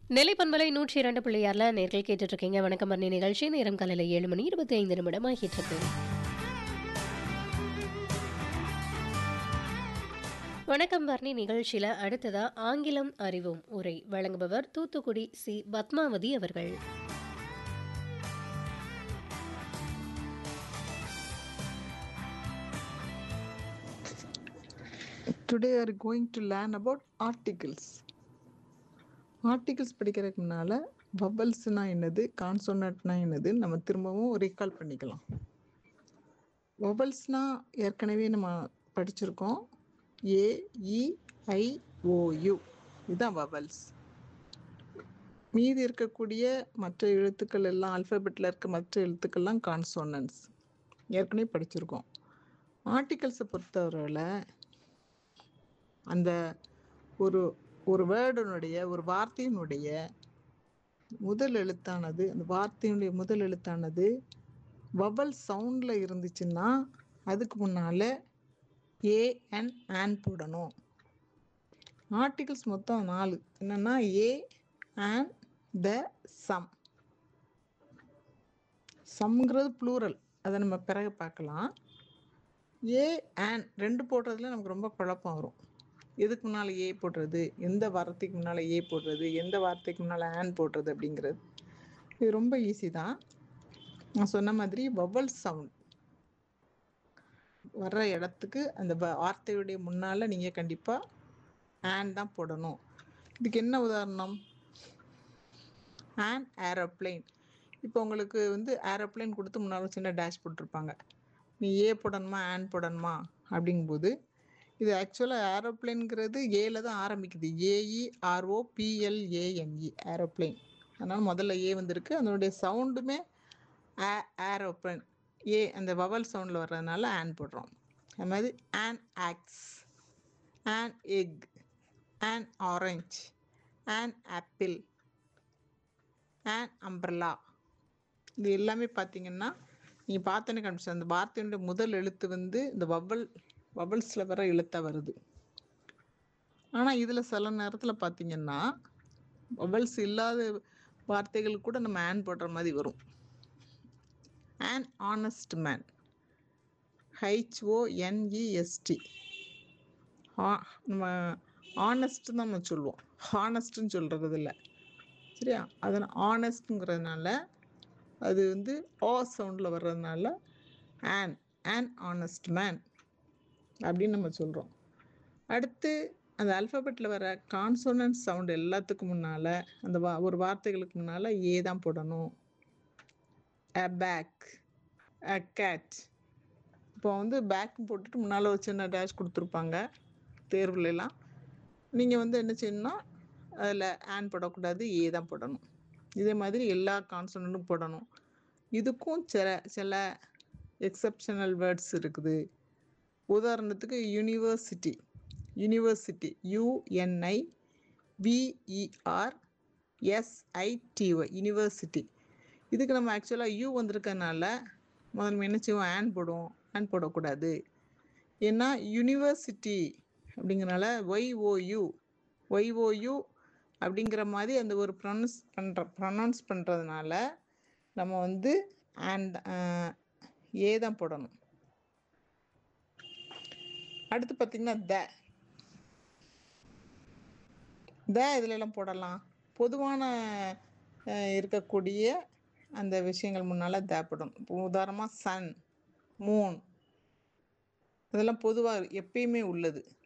நெல்லை பண்பலை நூற்றி இரண்டு புள்ளியாரில் நேர்கள் கேட்டுட்டு இருக்கீங்க வணக்கம் பண்ணி நிகழ்ச்சி நேரம் காலையில் ஏழு மணி இருபத்தி ஐந்து நிமிடம் ஆகிட்டு இருக்கு வணக்கம் வர்ணி நிகழ்ச்சியில் அடுத்ததா ஆங்கிலம் அறிவோம் உரை வழங்குபவர் தூத்துக்குடி சி பத்மாவதி அவர்கள் Today we are going to learn about articles. Articles படிக்கிறதுக்கு முன்னால் வவல்ஸ்னா என்னது கான்சோனட்னா என்னது நம்ம திரும்பவும் ரீகால் பண்ணிக்கலாம் வவல்ஸ்னா ஏற்கனவே நம்ம படிச்சிருக்கோம் ஏ இ ஐ ஓயு இதுதான் வவல்ஸ் மீதி இருக்கக்கூடிய மற்ற எழுத்துக்கள் எல்லாம் ஆல்ஃபபெட்டில் இருக்க மற்ற எழுத்துக்கள்லாம் கான்சோனன்ஸ் ஏற்கனவே படிச்சிருக்கோம் ஆர்டிகல்ஸை பொறுத்தவரையில் அந்த ஒரு ஒரு வேர்டினுடைய ஒரு வார்த்தையினுடைய முதல் எழுத்தானது அந்த வார்த்தையினுடைய முதல் எழுத்தானது வவல் சவுண்டில் இருந்துச்சுன்னா அதுக்கு முன்னால் ஏ அண்ட் ஆன் போடணும் ஆர்டிகல்ஸ் மொத்தம் நாலு என்னென்னா ஏ அண்ட் த சம் சம்ங்கிறது ப்ளூரல் அதை நம்ம பிறகு பார்க்கலாம் ஏ ஆன் ரெண்டு போடுறதுல நமக்கு ரொம்ப குழப்பம் வரும் எதுக்கு முன்னால் ஏ போடுறது எந்த வார்த்தைக்கு முன்னால் ஏ போடுறது எந்த வார்த்தைக்கு முன்னால் ஆன் போடுறது அப்படிங்கிறது இது ரொம்ப ஈஸி தான் நான் சொன்ன மாதிரி வவல் சவுண்ட் வர்ற இடத்துக்கு அந்த வ- வார்த்தையுடைய முன்னால் நீங்கள் கண்டிப்பாக ஆன் தான் போடணும் இதுக்கு என்ன உதாரணம் ஆன் ஏரோப்ளேன் இப்போ உங்களுக்கு வந்து ஏரோப்ளேன் கொடுத்து முன்னால் ஒரு சின்ன டேஷ் போட்டிருப்பாங்க நீ ஏ போடணுமா ஆன் போடணுமா அப்படிங்கும்போது இது ஆக்சுவலாக ஏரோப்ளேன்ங்கிறது ஏல தான் ஆரம்பிக்குது ஏஇ ஆர்ஓ பிஎல்ஏஎன்இ ஏரோப்ளேன் அதனால் முதல்ல ஏ வந்திருக்கு அதனுடைய சவுண்டுமே ஏ ஏரோப்ளேன் ஏ அந்த வவல் சவுண்டில் வர்றதுனால ஆன் போடுறோம் அது மாதிரி an ox an egg an orange an apple an umbrella இது எல்லாமே பார்த்தீங்கன்னா நீங்கள் பார்த்தோன்னே கண்டுபிடிச்சு அந்த வார்த்தையினுடைய முதல் எழுத்து வந்து இந்த வவல் வவல்ஸில் வர எழுத்தாக வருது ஆனால் இதில் சில நேரத்தில் பார்த்தீங்கன்னா வவல்ஸ் இல்லாத வார்த்தைகளுக்கு கூட நம்ம ஆன் போடுற மாதிரி வரும் ஆன் ஆனஸ்ட் மேன் ஹெச்ஓஎன்இஎஸ்டி நம்ம ஆனஸ்ட் தான் நம்ம சொல்லுவோம் ஹானஸ்ட்னு சொல்கிறது இல்லை சரியா அதனால் ஆனஸ்ட்ங்கிறதுனால அது வந்து ஆ சவுண்டில் வர்றதுனால ஆன் ஆன் ஆனஸ்ட் மேன் அப்படின்னு நம்ம சொல்கிறோம் அடுத்து அந்த அல்ஃபபெட்டில் வர கான்சோனன்ட் சவுண்ட் எல்லாத்துக்கும் முன்னால் அந்த வா ஒரு வார்த்தைகளுக்கு முன்னால் ஏ தான் போடணும் அ பேக் அ கேட் இப்போ வந்து பேக் போட்டுட்டு முன்னால் ஒரு சின்ன டேஷ் கொடுத்துருப்பாங்க தேர்வுலலாம் நீங்கள் வந்து என்ன செய்யணும்னா அதில் ஆன் போடக்கூடாது ஏ தான் போடணும் இதே மாதிரி எல்லா கான்சனண்ட்டும் போடணும் இதுக்கும் சில சில எக்ஸப்ஷனல் வேர்ட்ஸ் இருக்குது உதாரணத்துக்கு university university U N I V E R S I T Y university இதுக்கு நம்ம ஆக்சுவலாக யூ வந்திருக்கனால முதல்ல என்ன செய்வோம் ஆன் போடுவோம் ஆன் போடக்கூடாது ஏன்னா யூனிவர்சிட்டி அப்படிங்கிறனால ஒய்ஓயு ஒய்ஓயு அப்படிங்கிற மாதிரி அந்த ஒரு ப்ரொனவுன்ஸ் பண்ணுற ப்ரொனவுன்ஸ் பண்ணுறதுனால நம்ம வந்து அண்ட் ஏ தான் போடணும் அடுத்து பார்த்தீங்கன்னா த த இதுல எல்லாம் போடலாம் பொதுவான அஹ், இருக்கக்கூடிய அந்த விஷயங்கள் முன்னால் தேவைப்படும் இப்போ உதாரணமாக சன் மூன் இதெல்லாம் பொதுவாக எப்பயுமே உள்ளது